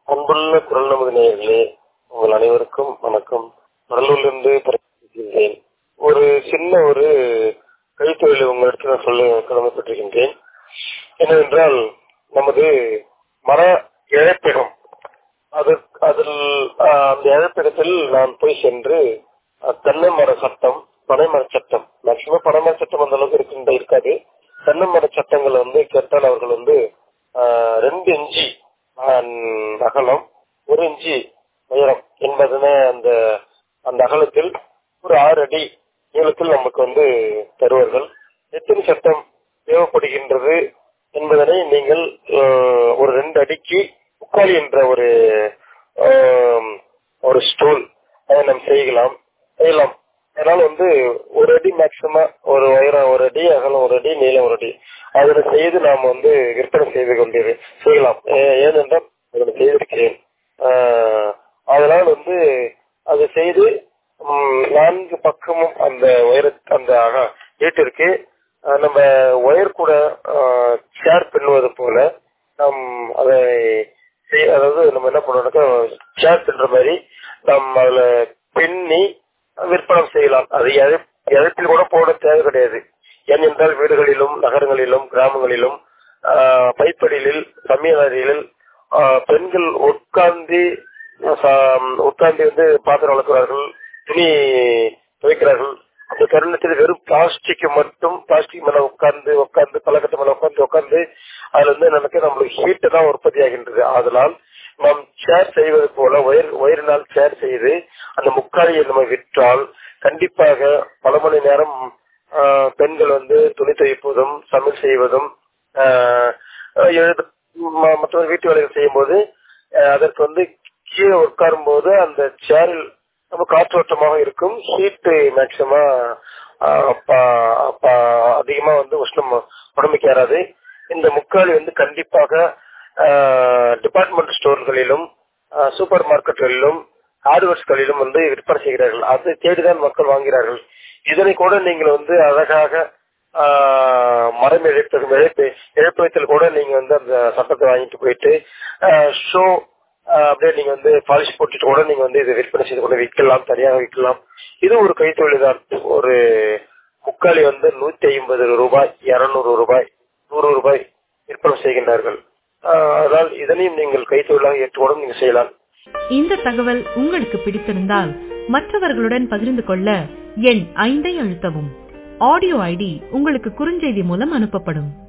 அன்புள்ள குரல் நமது நேயர்களே உங்கள் அனைவருக்கும் வணக்கம் கடலூரிலிருந்து பேசுகின்றேன் ஒரு சின்ன ஒரு கைத்தொழிலை உங்களிடத்தில் நான் சொல்ல கடமைப்பட்டிருக்கின்றேன் என்னவென்றால் நமது மர இழப்பிடம் அது அதில் ஆஹ், அந்த இழப்பிடத்தில் நான் போய் சென்று அஹ், தென்னை மர சட்டம் பனைமர சட்டம் மேக்சிமம் பனைமர சட்டம் அந்த அளவுக்கு இருக்கின்ற இருக்காது தென்னை மர சட்டங்கள் வந்து கேட்டால் அவர்கள் வந்து ஆஹ், ரெண்டு இன்ச்சி ஆஹ், அகலம் ஒரு இன்ச்சி உயரம் என்பதனை அந்த அந்த அகலத்தில் ஒரு ஆறு அடி நீளத்தில் நமக்கு வந்து தருவார்கள் எத்தனை சட்டம் தேவைப்படுகின்றது என்பதனை நீங்கள் ஆஹ், ஒரு ரெண்டு அடிக்கு முக்காலி என்ற ஒரு ஆஹ், ஒரு ஸ்டூல் அதை நாம் செய்யலாம் செய்யலாம் அதனால வந்து ஒரு அடி மேக்சிமம் ஒரு உயரம் ஒரு அடி அகலம் ஒரு அடி நீளம் ஒரு அடி அதில் செய்து நாம் வந்து விற்பனை செய்து கொண்டிரு செய்யலாம் ஏ- ஏனென்றால் அதில் செய்திருக்கிறேன் ஆஹ், அதனால் வந்து அதை செய்து ம், நான்கு பக்கமும் அந்த உயர அந்த அக- வீட்டிற்கு ஆஹ், நம்ம ஒயர் கூட ஷேர் பண்ணுவது போல நாம் அதை செய்- அதாவது நம்ம என்ன பண்ணோம்னாக்கா ஷேர் பண்ற மாதிரி நாம் அதுல பின்னி விற்பனை செய்யலாம் அது எழ- இழப்பில் கூட போட தேவை கிடையாது ஏனென்றால் வீடுகளிலும் நகரங்களிலும் கிராமங்களிலும் ஆஹ், பைப்படிகளில் சமையலறைகளில் ஆஹ், பெண்கள் உட்கார்ந்து சா- உட்கார்ந்து வந்து பாத்திரம் வளர்க்கிறார்கள் துணி துவைக்கிறார்கள் அந்த தருணத்தில் வெறும் பிளாஸ்டிக் மட்டும் பிளாஸ்டிக் மேல உட்கார்ந்து உட்கார்ந்து பழக்கத்து மேல உட்கார்ந்து உட்கார்ந்து அதுல இருந்து நமக்கு நம்மளுக்கு ஹீட் தான் உற்பத்தி ஆகின்றது அதனால் நாம் சேர் செய்வது போல ஒயர் ஒயரினால் சேர் செய்து அந்த முக்காலியை நம்ம விற்றால் கண்டிப்பாக பல மணி நேரம் ஆஹ், பெண்கள் வந்து துணி துவைப்பதும் சமையல் செய்வதும் ஆஹ், எழுத ம- மற்ற வீட்டு வேலைகள் செய்யும் போது அஹ், அதற்கு வந்து கீழே உட்காரும் போது அந்த சேரில் நம்ம காற்றோட்டமாக இருக்கும் ஹீட் மேக்சிமம் அதிகமா வந்து உஷ்ணம் உடம்புக்கு ஏறாது இந்த முக்காலி வந்து கண்டிப்பாக டிபார்ட்மெண்ட் ஸ்டோர்களிலும் சூப்பர் மார்க்கெட்டுகளிலும் ஹார்ட்வேர்ஸ்களிலும் வந்து விற்பனை செய்கிறார்கள் அதை தேடிதான் மக்கள் வாங்குகிறார்கள் இதனை கூட நீங்கள் வந்து அழகாக ஆஹ், மரம் இழைப்பு இழைப்பு இழைப்பகத்தில் கூட நீங்க வந்து அந்த சட்டத்தை வாங்கிட்டு போயிட்டு ஷோ அப்படியே நீங்க வந்து பாலிஷ் போட்டுட்டு கூட நீங்க வந்து இதை விற்பனை செய்து கூட விற்கலாம் தனியாக விற்கலாம் இது ஒரு கைத்தொழில் தான் ஒரு முக்காலி வந்து நூத்தி ஐம்பது ரூபாய் இருநூறு ரூபாய் நூறு ரூபாய் விற்பனை செய்கின்றார்கள் ஆஹ், அதனால் இதனையும் நீங்கள் கைத்தொழிலாக ஏற்றுக்கூட நீங்க செய்யலாம் இந்த தகவல் உங்களுக்கு பிடித்திருந்தால் மற்றவர்களுடன் பகிர்ந்து கொள்ள எண் ஐந்தை அழுத்தவும் ஆடியோ ஐடி உங்களுக்கு குறுஞ்செய்தி மூலம் அனுப்பப்படும்